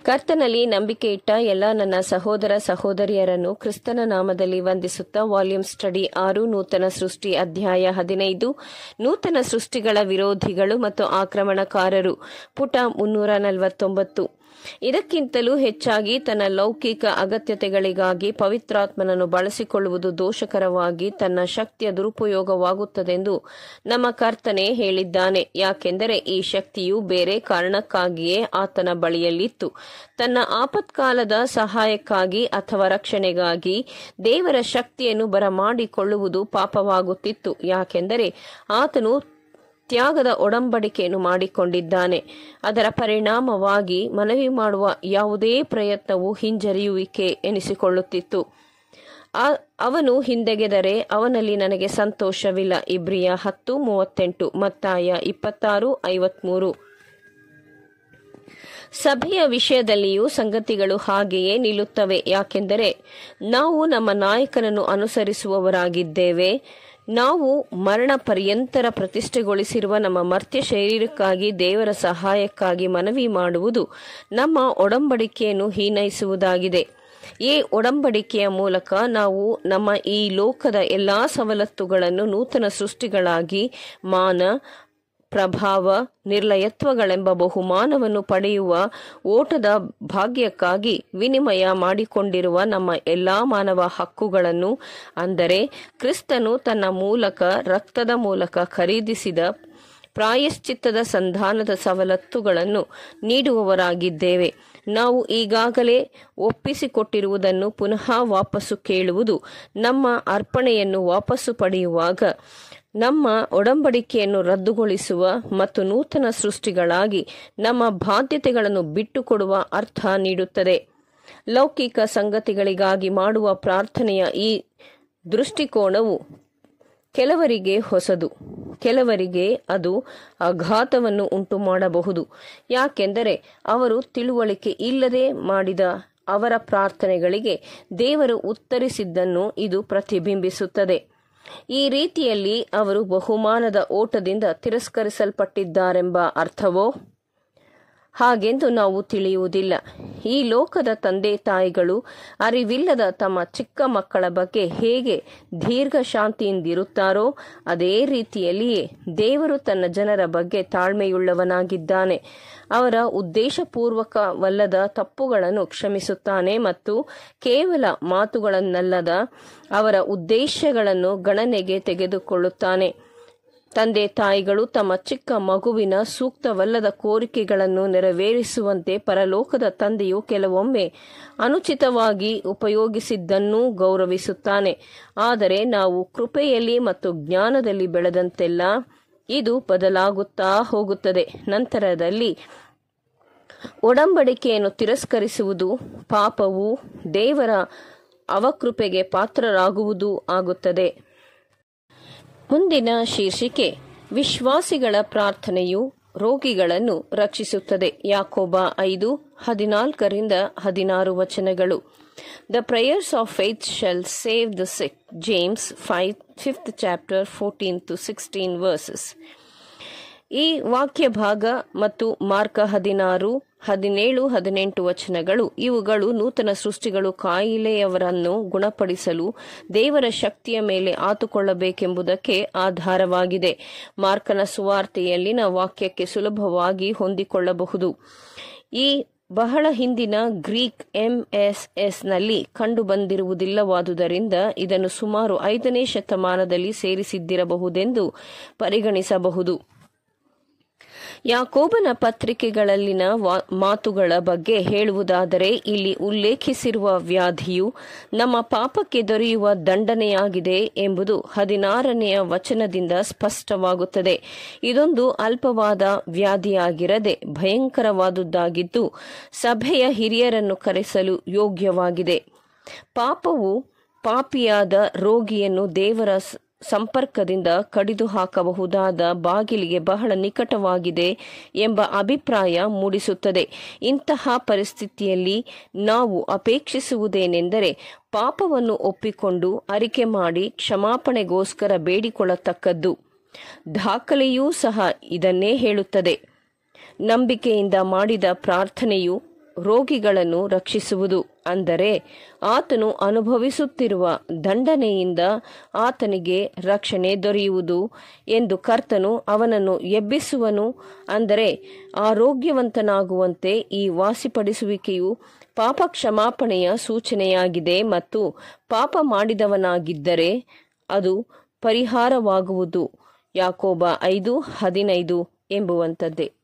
ಕರ್ತನಲ್ಲಿ ನಂಬಿಕೆ ಇಟ್ಟ ಎಲ್ಲ ನನ್ನ ಸಹೋದರ ಸಹೋದರಿಯರನ್ನು ಕ್ರಿಸ್ತನ ನಾಮದಲ್ಲಿ ವಂದಿಸುತ್ತಾ ವಾಲ್ಯೂಮ್ ಸ್ಟಡಿ ಆರು ನೂತನ ಸೃಷ್ಟಿ ಅಧ್ಯಾಯ ಹದಿನೈದು ನೂತನ ಸೃಷ್ಟಿಗಳ ವಿರೋಧಿಗಳು ಮತ್ತು ಆಕ್ರಮಣಕಾರರು ಪುಟ ಮುನ್ನೂರ ನಲವತ್ತೊಂಬತ್ತು ಇದಕ್ಕಿಂತಲೂ ಹೆಚ್ಚಾಗಿ ತನ್ನ ಲೌಕಿಕ ಅಗತ್ಯತೆಗಳಿಗಾಗಿ ಪವಿತ್ರಾತ್ಮನನ್ನು ಬಳಸಿಕೊಳ್ಳುವುದು ದೋಷಕರವಾಗಿ ತನ್ನ ಶಕ್ತಿಯ ದುರುಪಯೋಗವಾಗುತ್ತದೆಂದು ನಮ್ಮ ಕರ್ತನೆ ಹೇಳಿದ್ದಾನೆ ಯಾಕೆಂದರೆ ಈ ಶಕ್ತಿಯು ಬೇರೆ ಕಾರಣಕ್ಕಾಗಿಯೇ ಆತನ ಬಳಿಯಲ್ಲಿತ್ತು ತನ್ನ ಆಪತ್ಕಾಲದ ಸಹಾಯಕ್ಕಾಗಿ ಅಥವಾ ರಕ್ಷಣೆಗಾಗಿ ದೇವರ ಶಕ್ತಿಯನ್ನು ಬರಮಾಡಿಕೊಳ್ಳುವುದು ಪಾಪವಾಗುತ್ತಿತ್ತು ಯಾಕೆಂದರೆ ಆತನು ತ್ಯಾಗದ ಒಡಂಬಡಿಕೆಯನ್ನು ಮಾಡಿಕೊಂಡಿದ್ದಾನೆ ಅದರ ಪರಿಣಾಮವಾಗಿ ಮನವಿ ಮಾಡುವ ಯಾವುದೇ ಪ್ರಯತ್ನವು ಹಿಂಜರಿಯುವಿಕೆ ಎನಿಸಿಕೊಳ್ಳುತ್ತಿತ್ತು ಅವನು ಹಿಂದೆಗೆದರೆ ಅವನಲ್ಲಿ ನನಗೆ ಸಂತೋಷವಿಲ್ಲ ಇಬ್ರಿಯ ಹತ್ತು ಮೂವತ್ತೆಂಟು ಮತ್ತಾಯ ಇಪ್ಪತ್ತಾರು ಐವತ್ಮೂರು ಸಭೆಯ ವಿಷಯದಲ್ಲಿಯೂ ಸಂಗತಿಗಳು ಹಾಗೆಯೇ ನಿಲ್ಲುತ್ತವೆ ಯಾಕೆಂದರೆ ನಾವು ನಮ್ಮ ನಾಯಕನನ್ನು ಅನುಸರಿಸುವವರಾಗಿದ್ದೇವೆ ನಾವು ಮರಣ ಪರ್ಯಂತರ ಪ್ರತಿಷ್ಠೆಗೊಳಿಸಿರುವ ನಮ್ಮ ಮರ್ತ್ಯ ಶರೀರಕ್ಕಾಗಿ ದೇವರ ಸಹಾಯಕ್ಕಾಗಿ ಮನವಿ ಮಾಡುವುದು ನಮ್ಮ ಒಡಂಬಡಿಕೆಯನ್ನು ಹೀನೈಸುವುದಾಗಿದೆ ಈ ಒಡಂಬಡಿಕೆಯ ಮೂಲಕ ನಾವು ನಮ್ಮ ಈ ಲೋಕದ ಎಲ್ಲಾ ಸವಲತ್ತುಗಳನ್ನು ನೂತನ ಸೃಷ್ಟಿಗಳಾಗಿ ಮಾನ ಪ್ರಭಾವ ನಿರ್ಲಯತ್ವಗಳೆಂಬ ಬಹುಮಾನವನ್ನು ಪಡೆಯುವ ಓಟದ ಭಾಗ್ಯಕ್ಕಾಗಿ ವಿನಿಮಯ ಮಾಡಿಕೊಂಡಿರುವ ನಮ್ಮ ಎಲ್ಲಾ ಮಾನವ ಹಕ್ಕುಗಳನ್ನು ಅಂದರೆ ಕ್ರಿಸ್ತನು ತನ್ನ ಮೂಲಕ ರಕ್ತದ ಮೂಲಕ ಖರೀದಿಸಿದ ಪ್ರಾಯಶ್ಚಿತ್ತದ ಸಂಧಾನದ ಸವಲತ್ತುಗಳನ್ನು ನೀಡುವವರಾಗಿದ್ದೇವೆ ನಾವು ಈಗಾಗಲೇ ಒಪ್ಪಿಸಿಕೊಟ್ಟಿರುವುದನ್ನು ಪುನಃ ವಾಪಸ್ಸು ಕೇಳುವುದು ನಮ್ಮ ಅರ್ಪಣೆಯನ್ನು ವಾಪಸ್ಸು ಪಡೆಯುವಾಗ ನಮ್ಮ ಒಡಂಬಡಿಕೆಯನ್ನು ರದ್ದುಗೊಳಿಸುವ ಮತ್ತು ನೂತನ ಸೃಷ್ಟಿಗಳಾಗಿ ನಮ್ಮ ಬಾಧ್ಯತೆಗಳನ್ನು ಬಿಟ್ಟುಕೊಡುವ ಅರ್ಥ ನೀಡುತ್ತದೆ ಲೌಕಿಕ ಸಂಗತಿಗಳಿಗಾಗಿ ಮಾಡುವ ಪ್ರಾರ್ಥನೆಯ ಈ ದೃಷ್ಟಿಕೋನವು ಕೆಲವರಿಗೆ ಹೊಸದು ಕೆಲವರಿಗೆ ಅದು ಆಘಾತವನ್ನು ಉಂಟು ಮಾಡಬಹುದು ಯಾಕೆಂದರೆ ಅವರು ತಿಳುವಳಿಕೆ ಇಲ್ಲದೆ ಮಾಡಿದ ಅವರ ಪ್ರಾರ್ಥನೆಗಳಿಗೆ ದೇವರು ಉತ್ತರಿಸಿದ್ದನ್ನು ಇದು ಪ್ರತಿಬಿಂಬಿಸುತ್ತದೆ ಈ ರೀತಿಯಲ್ಲಿ ಅವರು ಬಹುಮಾನದ ಓಟದಿಂದ ತಿರಸ್ಕರಿಸಲ್ಪಟ್ಟಿದ್ದಾರೆಂಬ ಅರ್ಥವೋ ಹಾಗೆಂದು ನಾವು ತಿಳಿಯುವುದಿಲ್ಲ ಈ ಲೋಕದ ತಂದೆ ತಾಯಿಗಳು ಅರಿವಿಲ್ಲದ ತಮ್ಮ ಚಿಕ್ಕ ಮಕ್ಕಳ ಬಗ್ಗೆ ಹೇಗೆ ದೀರ್ಘ ಶಾಂತಿಯಿಂದಿರುತ್ತಾರೋ ಅದೇ ರೀತಿಯಲ್ಲಿಯೇ ದೇವರು ತನ್ನ ಜನರ ಬಗ್ಗೆ ತಾಳ್ಮೆಯುಳ್ಳವನಾಗಿದ್ದಾನೆ ಅವರ ಉದ್ದೇಶಪೂರ್ವಕವಲ್ಲದ ತಪ್ಪುಗಳನ್ನು ಕ್ಷಮಿಸುತ್ತಾನೆ ಮತ್ತು ಕೇವಲ ಮಾತುಗಳನ್ನಲ್ಲದ ಅವರ ಉದ್ದೇಶಗಳನ್ನು ಗಣನೆಗೆ ತೆಗೆದುಕೊಳ್ಳುತ್ತಾನೆ ತಂದೆ ತಾಯಿಗಳು ತಮ್ಮ ಚಿಕ್ಕ ಮಗುವಿನ ಸೂಕ್ತವಲ್ಲದ ಕೋರಿಕೆಗಳನ್ನು ನೆರವೇರಿಸುವಂತೆ ಪರಲೋಕದ ತಂದೆಯು ಕೆಲವೊಮ್ಮೆ ಅನುಚಿತವಾಗಿ ಉಪಯೋಗಿಸಿದ್ದನ್ನೂ ಗೌರವಿಸುತ್ತಾನೆ ಆದರೆ ನಾವು ಕೃಪೆಯಲ್ಲಿ ಮತ್ತು ಜ್ಞಾನದಲ್ಲಿ ಬೆಳೆದಂತೆಲ್ಲ ಇದು ಬದಲಾಗುತ್ತಾ ಹೋಗುತ್ತದೆ ನಂತರದಲ್ಲಿ ಒಡಂಬಡಿಕೆಯನ್ನು ತಿರಸ್ಕರಿಸುವುದು ಪಾಪವು ದೇವರ ಅವಕೃಪೆಗೆ ಪಾತ್ರರಾಗುವುದು ಆಗುತ್ತದೆ ಮುಂದಿನ ಶೀರ್ಷಿಕೆ ವಿಶ್ವಾಸಿಗಳ ಪ್ರಾರ್ಥನೆಯು ರೋಗಿಗಳನ್ನು ರಕ್ಷಿಸುತ್ತದೆ ಯಾಕೋಬ ಐದು ಹದಿನಾಲ್ಕರಿಂದ ಹದಿನಾರು ವಚನಗಳು the prayers of faith shall save the sick James five fifth chapter fourteen to sixteen verses ಈ ವಾಕ್ಯ ಭಾಗ ಮತ್ತು ಮಾರ್ಕ ಹದಿನಾರು ಹದಿನೇಳು ಹದಿನೆಂಟು ವಚನಗಳು ಇವುಗಳು ನೂತನ ಸೃಷ್ಟಿಗಳು ಕಾಯಿಲೆಯವರನ್ನು ಗುಣಪಡಿಸಲು ದೇವರ ಶಕ್ತಿಯ ಮೇಲೆ ಆತುಕೊಳ್ಳಬೇಕೆಂಬುದಕ್ಕೆ ಆಧಾರವಾಗಿದೆ ಮಾರ್ಕನ ಸುವಾರ್ತೆಯಲ್ಲಿನ ವಾಕ್ಯಕ್ಕೆ ಸುಲಭವಾಗಿ ಹೊಂದಿಕೊಳ್ಳಬಹುದು ಈ ಬಹಳ ಹಿಂದಿನ ಗ್ರೀಕ್ ಎಂಎಸ್ಎಸ್ನಲ್ಲಿ ಕಂಡುಬಂದಿರುವುದಿಲ್ಲವಾದುದರಿಂದ ಇದನ್ನು ಸುಮಾರು ಐದನೇ ಶತಮಾನದಲ್ಲಿ ಸೇರಿಸಿದ್ದಿರಬಹುದೆಂದು ಪರಿಗಣಿಸಬಹುದು ಯಾಕೋಬನ ಪತ್ರಿಕೆಗಳಲ್ಲಿನ ಮಾತುಗಳ ಬಗ್ಗೆ ಹೇಳುವುದಾದರೆ ಇಲ್ಲಿ ಉಲ್ಲೇಖಿಸಿರುವ ವ್ಯಾಧಿಯು ನಮ್ಮ ಪಾಪಕ್ಕೆ ದೊರೆಯುವ ದಂಡನೆಯಾಗಿದೆ ಎಂಬುದು ಹದಿನಾರನೆಯ ವಚನದಿಂದ ಸ್ಪಷ್ಟವಾಗುತ್ತದೆ ಇದೊಂದು ಅಲ್ಪವಾದ ವ್ಯಾಧಿಯಾಗಿರದೆ ಭಯಂಕರವಾದುದಾಗಿದ್ದು ಸಭೆಯ ಹಿರಿಯರನ್ನು ಕರೆಸಲು ಯೋಗ್ಯವಾಗಿದೆ ಪಾಪವು ಪಾಪಿಯಾದ ರೋಗಿಯನ್ನು ದೇವರ ಸಂಪರ್ಕದಿಂದ ಕಡಿದು ಹಾಕಬಹುದಾದ ಬಾಗಿಲಿಗೆ ಬಹಳ ನಿಕಟವಾಗಿದೆ ಎಂಬ ಅಭಿಪ್ರಾಯ ಮೂಡಿಸುತ್ತದೆ ಇಂತಹ ಪರಿಸ್ಥಿತಿಯಲ್ಲಿ ನಾವು ಅಪೇಕ್ಷಿಸುವುದೇನೆಂದರೆ ಪಾಪವನ್ನು ಒಪ್ಪಿಕೊಂಡು ಅರಿಕೆ ಮಾಡಿ ಕ್ಷಮಾಪಣೆಗೋಸ್ಕರ ಬೇಡಿಕೊಳ್ಳತಕ್ಕದ್ದು ದಾಖಲೆಯೂ ಸಹ ಇದನ್ನೇ ಹೇಳುತ್ತದೆ ನಂಬಿಕೆಯಿಂದ ಮಾಡಿದ ಪ್ರಾರ್ಥನೆಯು ರೋಗಿಗಳನ್ನು ರಕ್ಷಿಸುವುದು ಅಂದರೆ ಆತನು ಅನುಭವಿಸುತ್ತಿರುವ ದಂಡನೆಯಿಂದ ಆತನಿಗೆ ರಕ್ಷಣೆ ದೊರೆಯುವುದು ಎಂದು ಕರ್ತನು ಅವನನ್ನು ಎಬ್ಬಿಸುವನು ಅಂದರೆ ಆರೋಗ್ಯವಂತನಾಗುವಂತೆ ಈ ವಾಸಿಪಡಿಸುವಿಕೆಯು ಪಾಪ ಕ್ಷಮಾಪಣೆಯ ಸೂಚನೆಯಾಗಿದೆ ಮತ್ತು ಪಾಪ ಮಾಡಿದವನಾಗಿದ್ದರೆ ಅದು ಪರಿಹಾರವಾಗುವುದು ಯಾಕೋಬ ಐದು ಹದಿನೈದು ಎಂಬುವಂಥದ್ದೇ